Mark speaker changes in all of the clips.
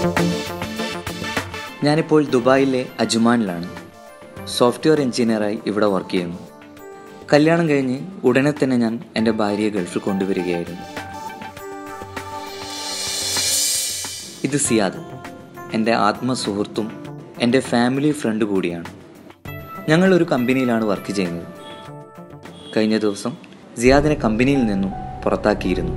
Speaker 1: ഞാനിപ്പോൾ ദുബായിലെ അജ്മാനിലാണ് സോഫ്റ്റ്വെയർ എഞ്ചിനീയറായി ഇവിടെ വർക്ക് ചെയ്യുന്നു കല്യാണം കഴിഞ്ഞ് ഉടനെ തന്നെ ഞാൻ എൻ്റെ ഭാര്യയെ ഗൾഫിൽ കൊണ്ടുവരികയായിരുന്നു ഇത് സിയാദ് എൻ്റെ ആത്മസുഹൃത്തും എൻ്റെ ഫാമിലി ഫ്രണ്ട് കൂടിയാണ് ഞങ്ങൾ ഒരു കമ്പനിയിലാണ് വർക്ക് ചെയ്യുന്നത് കഴിഞ്ഞ ദിവസം സിയാദിനെ കമ്പനിയിൽ നിന്നും പുറത്താക്കിയിരുന്നു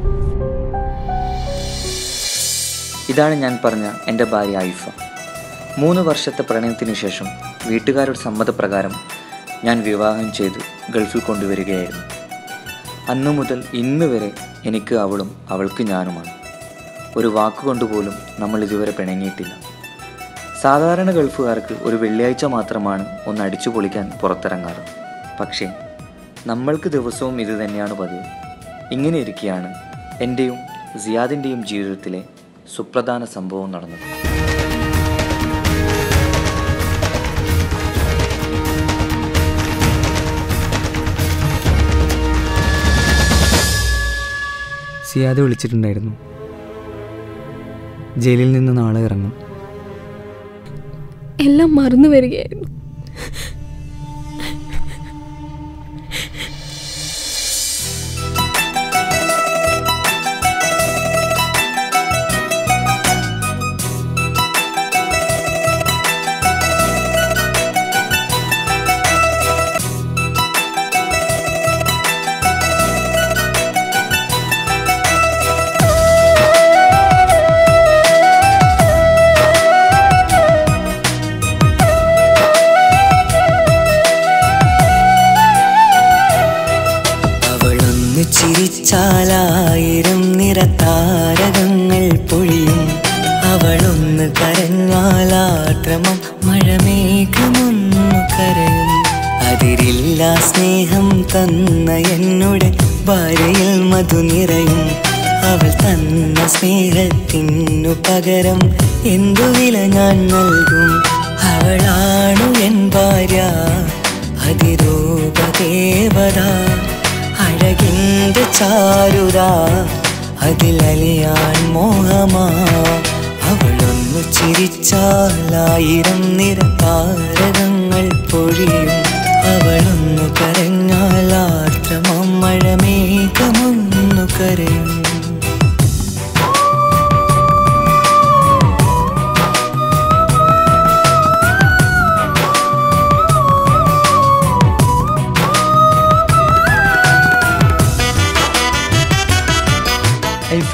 Speaker 1: ഇതാണ് ഞാൻ പറഞ്ഞ എൻ്റെ ഭാര്യ ഐഫ മൂന്ന് വർഷത്തെ പ്രണയത്തിന് ശേഷം വീട്ടുകാരുടെ സമ്മതപ്രകാരം ഞാൻ വിവാഹം ചെയ്ത് ഗൾഫിൽ കൊണ്ടുവരികയായിരുന്നു അന്നു മുതൽ ഇന്ന് വരെ എനിക്ക് അവളും അവൾക്ക് ഞാനുമാണ് ഒരു വാക്കുകൊണ്ട് പോലും നമ്മൾ ഇതുവരെ പിണങ്ങിയിട്ടില്ല സാധാരണ ഗൾഫുകാർക്ക് ഒരു വെള്ളിയാഴ്ച മാത്രമാണ് ഒന്ന് അടിച്ചു പൊളിക്കാൻ പുറത്തിറങ്ങാറ് പക്ഷേ നമ്മൾക്ക് ദിവസവും ഇത് തന്നെയാണ് പതിവ് ഇങ്ങനെ ഇരിക്കെയാണ് എൻ്റെയും സിയാദിൻ്റെയും ജീവിതത്തിലെ സുപ്രധാന സംഭവം നടന്നത്
Speaker 2: സിയാദ് വിളിച്ചിട്ടുണ്ടായിരുന്നു ജയിലിൽ നിന്ന് നാളെ ഇറങ്ങും
Speaker 3: എല്ലാം മറന്നു വരികയായിരുന്നു
Speaker 4: അവളൊന്ന് ചിരിച്ചാലായിരം നിറതാരകങ്ങൾ പൊഴിയും അവളൊന്ന് കരഞ്ഞാലാത്രമം മഴമേഘമൊന്നു കരയും അതിരില്ല സ്നേഹം തന്ന എന്നോട് ഭാര്യയിൽ മധു നിറയും അവൾ തന്ന സ്നേഹത്തിനു പകരം എന്തു വില ഞാൻ നൽകും അവളാണു എൻ ഭാര്യ അതിരൂപദേവത അഴകിൻ്റെ ചാരുത അതിലലിയാൻ മോഹമാ അവളൊന്നു ചിരിച്ചാലായിരം നിറതാരകങ്ങൾ പൊഴിയും അവളൊന്നു കരഞ്ഞാൽ ആർദ്രമം മഴമേഘമൊന്നു കരയും
Speaker 2: ഐഫ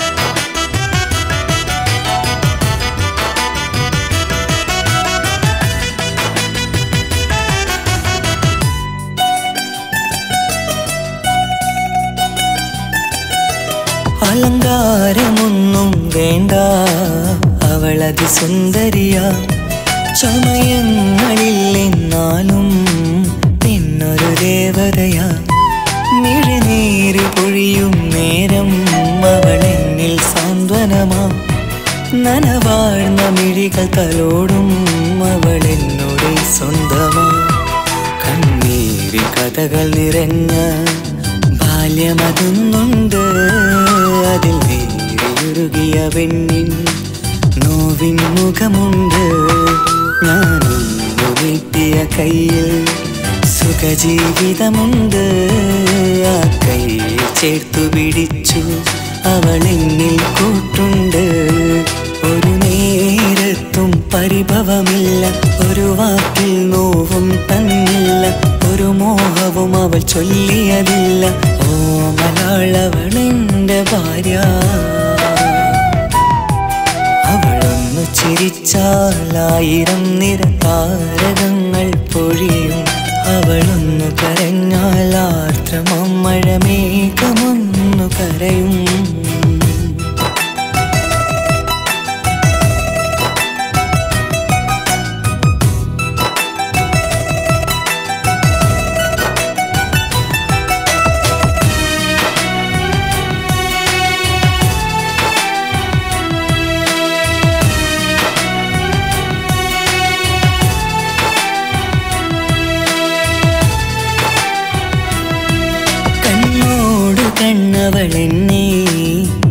Speaker 4: അലങ്കാരമൊന്നും വേണ്ട അവളതി സുന്ദരിയ ചമയങ്ങളിൽ എന്നാലും പിന്നൊരു ദേവതയാ മിഴനീര് പൊഴിയും നേരം അവളെന്നിൽ സാന്ത്വനമാ നനവാഴ്ന്ന മിഴികൾ തലോടും അവളെന്നോട് സ്വന്തമാ കണ്ണീരി കഥകൾ നിറഞ്ഞ ബാല്യമതൊന്നുണ്ട് അതിൽ നേരിയുരുകിയ പെണ്ണിൻ നോവിൻ മുഖമുണ്ട് ഞാനൊന്നു നീട്ടിയ കയ്യിൽ സുഖജീവിതമുണ്ട് ആ കയ്യിൽ ചേർത്തു പിടിച്ചു അവൾ എന്നിൽ കൂട്ടുണ്ട് ഒരു നേരത്തും പരിഭവമില്ല ഒരു വാക്കിൽ നോവും തന്നില്ല ഒരു മോഹവും അവൾ ചൊല്ലിയതില്ല ഓ മലയാളവളെന്റെ ഭാര്യ അവളൊന്നു ചിരിച്ചാലായിരം നിറതാരകങ്ങൾ പൊഴിയും അവളൊന്നു കരഞ്ഞാൽ ആർദ്രമം മഴമേഘമൊന്നു കരയും കണ്ണോട് കണ്ണവളെന്നെ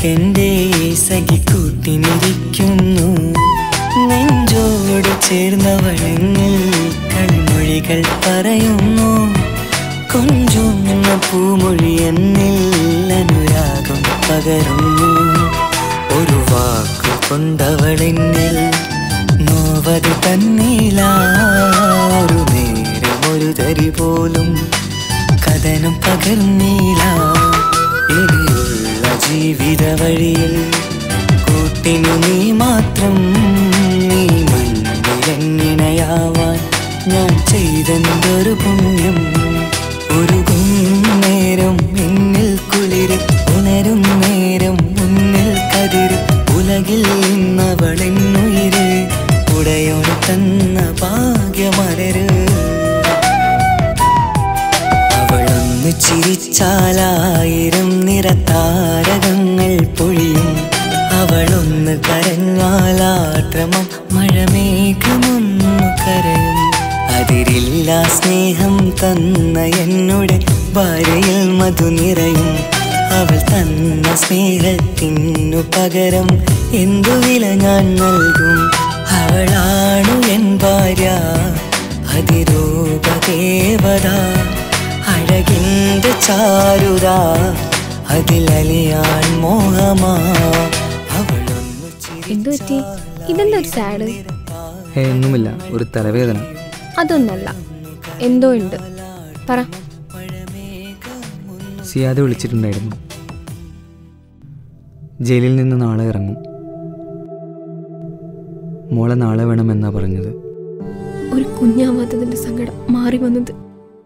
Speaker 4: എനിക്കെൻ്റെ സഖി കൂട്ടിനിരിക്കുന്നു നെഞ്ചോട് ചേർന്നവളെന്നിൽ കളിമൊഴികൾ പറയുന്നു കൊഞ്ചുന്ന പൂമൊഴി എന്നിൽ അനുരാഗം പകരുന്നു ഒരു വാക്കു കൊണ്ടവളെന്നിൽ നോവത് തന്നീല ഒരു നേരം ഒരു തരി പോലും കഥനം പകർന്നീല ഇനിയുള്ള ജീവിത വഴിയിൽ കൂട്ടിനു നീ മാത്രം നീ മണ്ണിലെങ്ങിണയാവാൻ ഞാൻ ചെയ്തെന്തൊരു പുണ്യം ഉരുകും നേരം എന്നിൽ കുളിര് ഉണരും നേരം മുന്നിൽ കതിര് ഉലകിൽ ഇന്നവളെന്നുയിര് ഉടയോട് തന്ന ഭാഗ്യമലര് അവളൊന്ന് ചിരിച്ചാലായിരം നിറതാരകങ്ങൾ പൊഴിയും അവളൊന്ന് കരഞ്ഞാലാത്രമം മഴമേഘമൊന്നു കരയും അതിരില്ല സ്നേഹം തന്ന എന്നോട് ഭാര്യയിൽ മധു നിറയും അവൾ തന്ന സ്നേഹത്തിനു പകരം എന്തു വില ഞാൻ നൽകും അവളാണു എൻ ഭാര്യ അതിരൂപദേവത അഴകിന്റെ ചാരുത അതിലലിയാൻ മോഹമാ അവളൊന്നു
Speaker 3: എന്തു പറ്റി ഇതെന്താ ഒരു സാഡ്
Speaker 2: ഹേ ഒന്നുമില്ല ഒരു തലവേദന
Speaker 3: അതൊന്നല്ല എന്തോ ഉണ്ട് പറ
Speaker 2: സിയാദ് വിളിച്ചിട്ടുണ്ടായിരുന്നു ജയിലിൽ നിന്ന് നാളെ ഇറങ്ങും മോളെ നാളെ വേണമെന്നാ പറഞ്ഞത്
Speaker 3: ഒരു കുഞ്ഞാവാത്തതിന്റെ സങ്കടം മാറി വന്നത്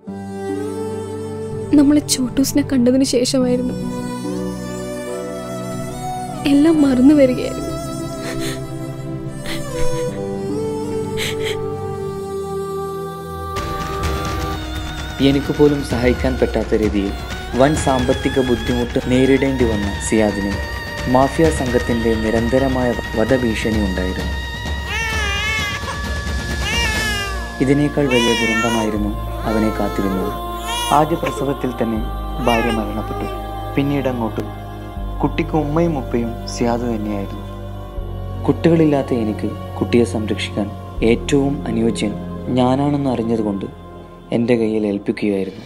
Speaker 3: നമ്മളെ ചോട്ടൂസിനെ കണ്ടതിന് ശേഷമായിരുന്നു എല്ലാം മറന്നു വരികയായിരുന്നു
Speaker 1: എനിക്ക് പോലും സഹായിക്കാൻ പറ്റാത്ത രീതിയിൽ വൻ സാമ്പത്തിക ബുദ്ധിമുട്ട് നേരിടേണ്ടി വന്ന സിയാദിന് മാഫിയ സംഘത്തിൻ്റെ നിരന്തരമായ വധഭീഷണി ഉണ്ടായിരുന്നു ഇതിനേക്കാൾ വലിയ ദുരന്തമായിരുന്നു അവനെ കാത്തിരുന്നത് ആദ്യ പ്രസവത്തിൽ തന്നെ ഭാര്യ മരണപ്പെട്ടു പിന്നീട് അങ്ങോട്ട് കുട്ടിക്ക് ഉമ്മയും ഉപ്പയും സിയാദ് തന്നെയായിരുന്നു കുട്ടികളില്ലാത്ത എനിക്ക് കുട്ടിയെ സംരക്ഷിക്കാൻ ഏറ്റവും അനുയോജ്യൻ ഞാനാണെന്ന് അറിഞ്ഞതുകൊണ്ട് എൻ്റെ കയ്യിൽ ഏൽപ്പിക്കുകയായിരുന്നു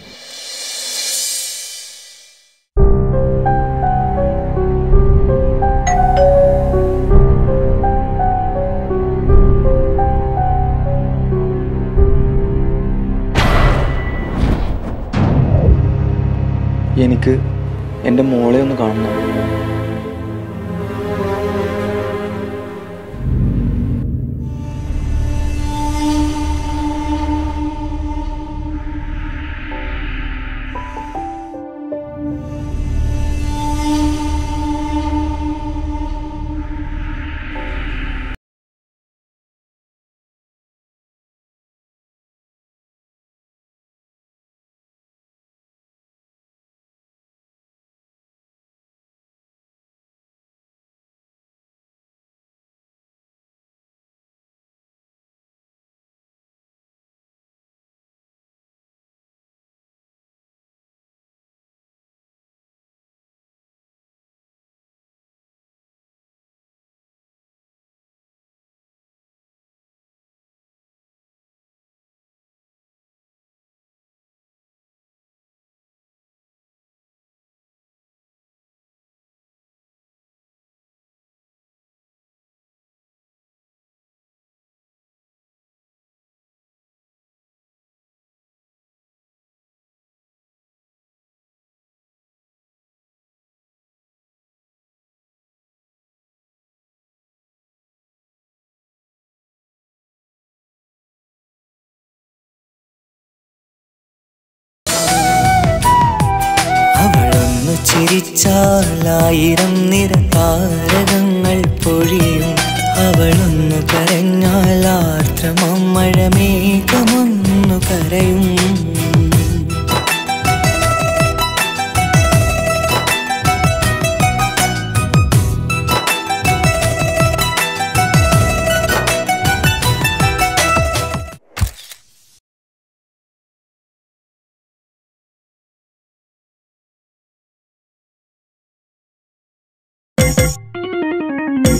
Speaker 1: എനിക്ക് എൻ്റെ മോളെ ഒന്ന് കാണണം
Speaker 4: അവളൊന്നു ചിരിച്ചാലായിരം നിറതാരകങ്ങൾ പൊഴിയും അവളൊന്നു കരഞ്ഞാൽ ആർദ്രമം മഴമേഘമൊന്നു കരയും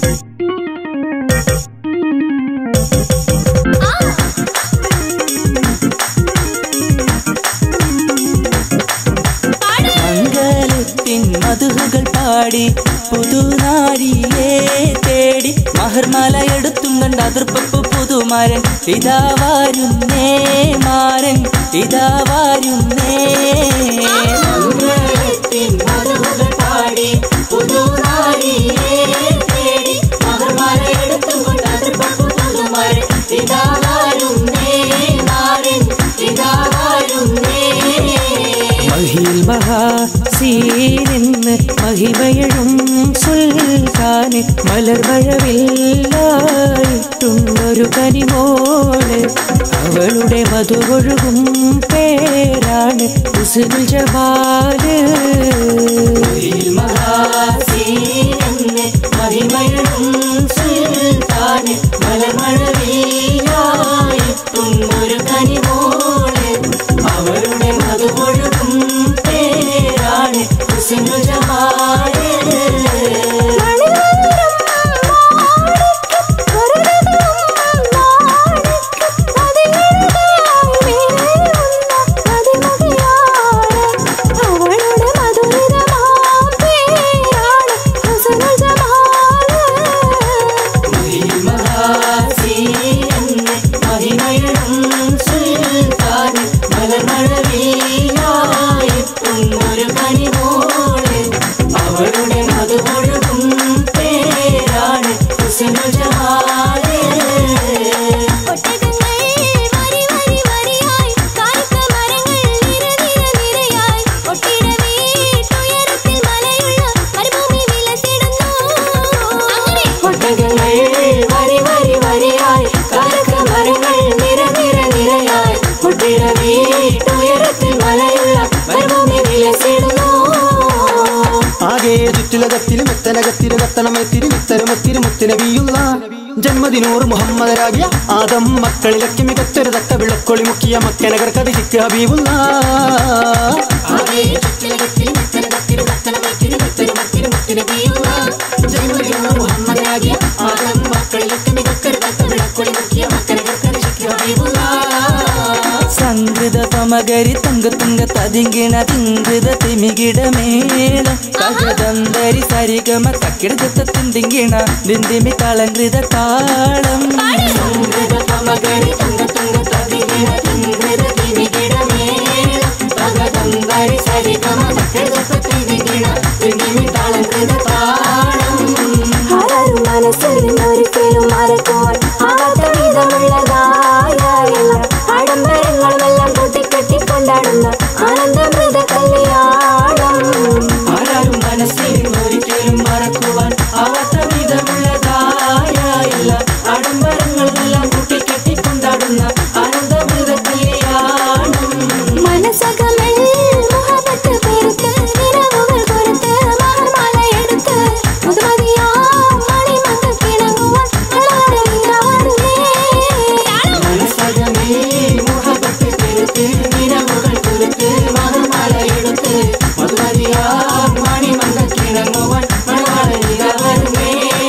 Speaker 4: മംഗലത്തിൻ മധുകൾ പാടി പുതുനാരിയെ തേടി മഹർമാല എടുത്തും കണ്ട് അതിർപ്പപ്പ് പുതുമാരൻ ഇതാ വരുന്നേ മാരൻ ഇതാ വരുന്നേ മംഗലത്തിൻ മധുകൾ പാടി പുതുനാരിയെ തേടി മഹർമാല എടുത്തും കൊണ്ട് അതിർപ്പപ്പ് പുതുമാരൻ ഇതാ വരുന്നേ മാരൻ ഇതാ വരുന്നേ മഹിൽ മഹാസീനിന്ന് മഹിമയഴും സുൽത്താന് മലർമഴവില്ലായിട്ടുണ്ടൊരു കനിമോള് അവളുടെ മധുകൊഴുകും പേരാണ് ഹുസ്നുൽ ജമാല് മഹിൽ മഹാസീനിന്ന് മഹിമയഴും സുൽത്താന് മലർമഴവില്ലായിട്ടുണ്ടൊരു കനിമോള് അവളുടെ മധുപൊഴുകും പേരാണ് ഹുസ്നു ജമാല് മഹിമഹാസീനെന്ന് മഹിമയഴും സുൽത്താന് മലർമഴവില്ലായിട്ടുണ്ടൊരു കനിമോള് അവളുടെ മധുപൊഴുകും പേരാണ് ഹുസ്നു ജമാല് ഒട്ടകങ്ങൾ വരി വരി വരിയായി കാരക്കമരങ്ങൾ നിര നിര നിരയായി മുട്ടിട വീട്ടുയരത്തിൽ മലയുള്ള മരുഭൂമി വിലസിടുന്നു
Speaker 5: ആകെ ചുറ്റിലകത്തിലും എത്തനകത്തിരു കത്തണമെത്തിരി വിത്തരുമെത്തിരി മുത്തുനബിയുള്ള ജന്മദിനൂർ മുഹമ്മദരാകിയ ആദം മക്കളിലൊക്കെ മികച്ചൊരു തക്ക വിളക്കൊളി മുക്കിയ മക്കനകർ കഥിക്ക് ഹബീബുള്ള
Speaker 4: ആകെ ചുറ്റിലകത്തിലും എത്തനകത്തിലും കത്തണമെത്തിരി വിത്തരുമെത്തിരി മുത്തുനബിയുള്ള ജന്മദിനവും മുഹമ്മദാകിയ ആദം മക്കളിലൊക്കെ മികച്ചൊരു തക്ക വിളക്കൊളി മുക്കിയ മക്കനകർ കഥിക്ക് ഹബീബുള്ള സംഗൃത പമകരി തങ്ക തുങ്ക തതിങ്കിണ തിങ്കൃത തിമികിട മേളം തകതന്തരി സരിഗമ തക്കിടത്ത തിന്തിങ്കിണ ദിന്തിമി കളങ്കൃത താളം സംഗൃത പമകരി തങ്ക തുങ്ക തതിങ്കിണ തിങ്കൃത തിമികിട മേളം തകതന്തരി സരിഗമ തക്കിടത്ത തിന്തിങ്കിണ ദിന്തിമി കളങ്കൃത താളം
Speaker 3: ആരും മനസ്സിൽ നിന്നൊരിക്കലും മറക്കുവാൻ ആവാത്ത വിധമുള്ളതായ എല്ലാം ആഡംബരങ്ങളുമെല്ലാം കൂട്ടിക്കെട്ടി കൊണ്ടാടുന്ന ആനന്ദമൃത കല്യാണം
Speaker 4: ആരാരും മനസ്സിൽ ഒരിക്കലും മറക്കുവാൻ ആവാത്ത വിധമുള്ളതായ എല്ലാ ആഡംബരങ്ങളെല്ലാം കൂട്ടിക്കെട്ടി കൊണ്ടാടുന്ന ആനന്ദമൃത കല്യാണം
Speaker 3: മനസ്സകമേ മുഹബത്ത് പെരുത്ത് നിറവുകൾ കൊരുത്ത് മഹർമാല എടുത്ത് മുതുമതിയാ മണിമക്ക കിണങ്ങുവാൻ വളരുന്നേ
Speaker 4: മനസ്സകമേ മുഹബത്ത് പെരുത്ത് നിരവുകൾ കുരുത്ത് മഹർമാല എടുത്ത് മധുമതിയാ മണിമന്ദ കിണങ്ങുവാൻ മണവാളനിരവരുമേ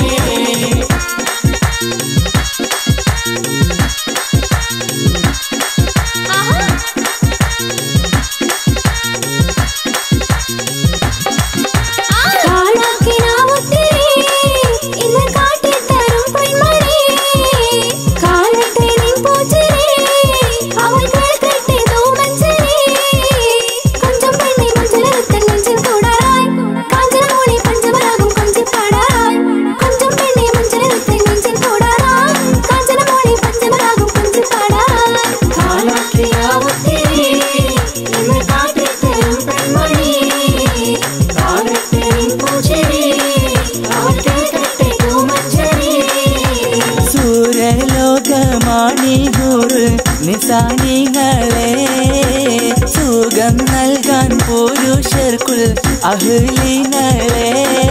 Speaker 3: കാലാക്കിനാവുത്തിരി ഇന്ന് കാട്ടിത്തരും പൊന്മണി കാലത്തെ നിൻ പൂച്ചിരി അവൾ കേൾക്കട്ടെ തൂമഞ്ചരി കൊഞ്ചം പെണ്ണി മഞ്ചലത്തൻ നെഞ്ചിൽ കൂടാറായി കാഞ്ചനമോളി പഞ്ചമരാഗം കൊഞ്ചിപ്പാടാറായി കൊഞ്ചം പെണ്ണി മഞ്ചലത്തൻ നെഞ്ചിൽ കൂടാറായി കാഞ്ചനമോളി പഞ്ചമരാഗം കൊഞ്ചിപ്പാടാറായി
Speaker 4: കാലാക്കിയാവത്തിരി ഇന്ന് കാട്ടിത്തരും പെൺമണി കാലത്തെയും പൂച്ചെടി അവൾ കേൾക്കട്ടെ പൂമഞ്ചരി സൂര്യലോകമാണികൂറ് നിസാനികളെ സുഖം നൽകാൻ പുരുഷർക്കുൾ അഹ്ലിങ്ങളെ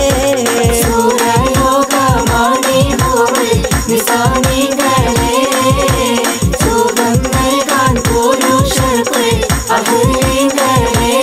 Speaker 4: സൂര്യലോകമാണികൂറ് നിസാനികളെ സുഖം നൽകാൻ പുരുഷർക്കുൾ അഹ്ലിങ്ങളെ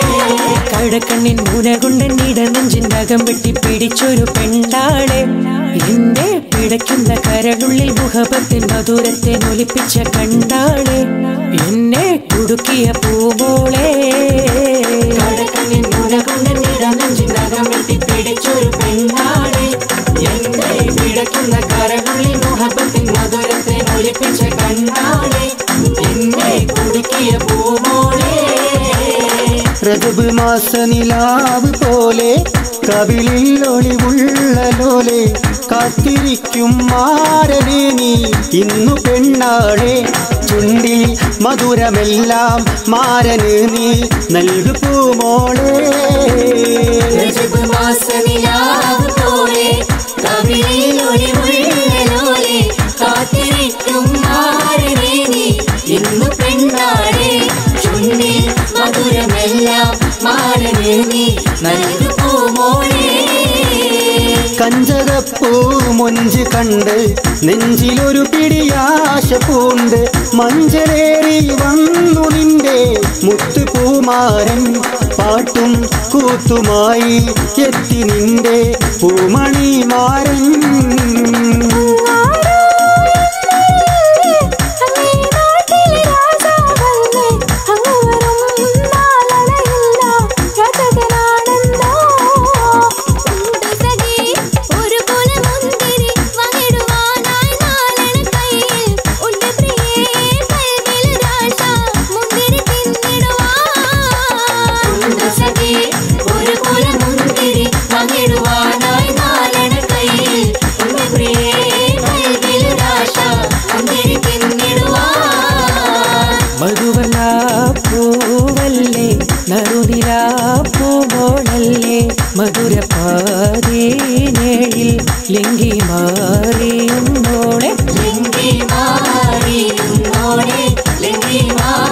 Speaker 4: കടക്കണ്ണിൻ മുന കൊണ്ട് ഇട നെഞ്ചിനകം വെട്ടി പിടിച്ചൊരു പെണ്ണാളെ
Speaker 6: എന്റെ പിടയ്ക്കുന്ന കരളുള്ളിൽ മുഖപത്തിൻ മധുരത്തെ നൊലിപ്പിച്ച കണ്ടാളെ എന്നെ കുടുക്കിയ പൂമോളെ
Speaker 4: കടക്കണ്ണിൻ മുടകൊണ്ടൻ ഇടനെഞ്ചിൻ നഖം വെട്ടിപ്പിടിച്ചൊരു പെണ്ണാണ് എന്റെ പിടയ്ക്കുന്ന കരകളിൽ മുഹബത്തിൻ മധുരത്തെ ഒലിപ്പിച്ച കണ്ണാണ് എന്നെ കുടുക്കിയ പൂമോളെ
Speaker 5: രജബ് മാസ നിലാവ് പോലെ കവിളിൽ ഒളിവുള്ള ലോലെ കാത്തിരിക്കും മാരനെ നീ ഇന്നു പെണ്ണാളെ ചുണ്ടിൽ മധുരമെല്ലാം മാരന് നീ നൽകു പൂമോളെ
Speaker 4: രജബ് മാസനിലാവ് പോലെ കവിളിൽ ഒളിവുള്ളലോലെ കാത്തിരിക്കും മാറിനെ നീ ഇന്ന് പെണ്ണാടെ ചുണ്ടിൽ മധുരമെല്ലാം മാറിനെ നീ നൽകു പൂമോളെ
Speaker 5: കഞ്ചകപ്പൂ മൊഞ്ച് കണ്ട് നെഞ്ചിലൊരു പിടിയാശ പൂണ്ട് മഞ്ചലേറി വന്നു നിന്റെ മുത്തുപൂമാരൻ പാട്ടും കൂത്തുമായി എത്തി നിന്റെ പൂമണിമാരൻ
Speaker 4: സഖി ഒരു കുലമുന്തിരി പങ്കിടുവാനായി നാലണ കയ്യിൽ ഉണ്ട് പ്രിയേ കൽവിലൊരാശ മുന്തിരി പിന്നിടുവാൻ
Speaker 6: മധുവർണ പൂവല്ലേ നറുനില പൂമോളല്ലേ മധുരപാതീനേഴിൽ ലിംഗി മാറിയും മോളെ
Speaker 4: ലിംഗി മാറിയും മോളെ ലിംഗി മാറി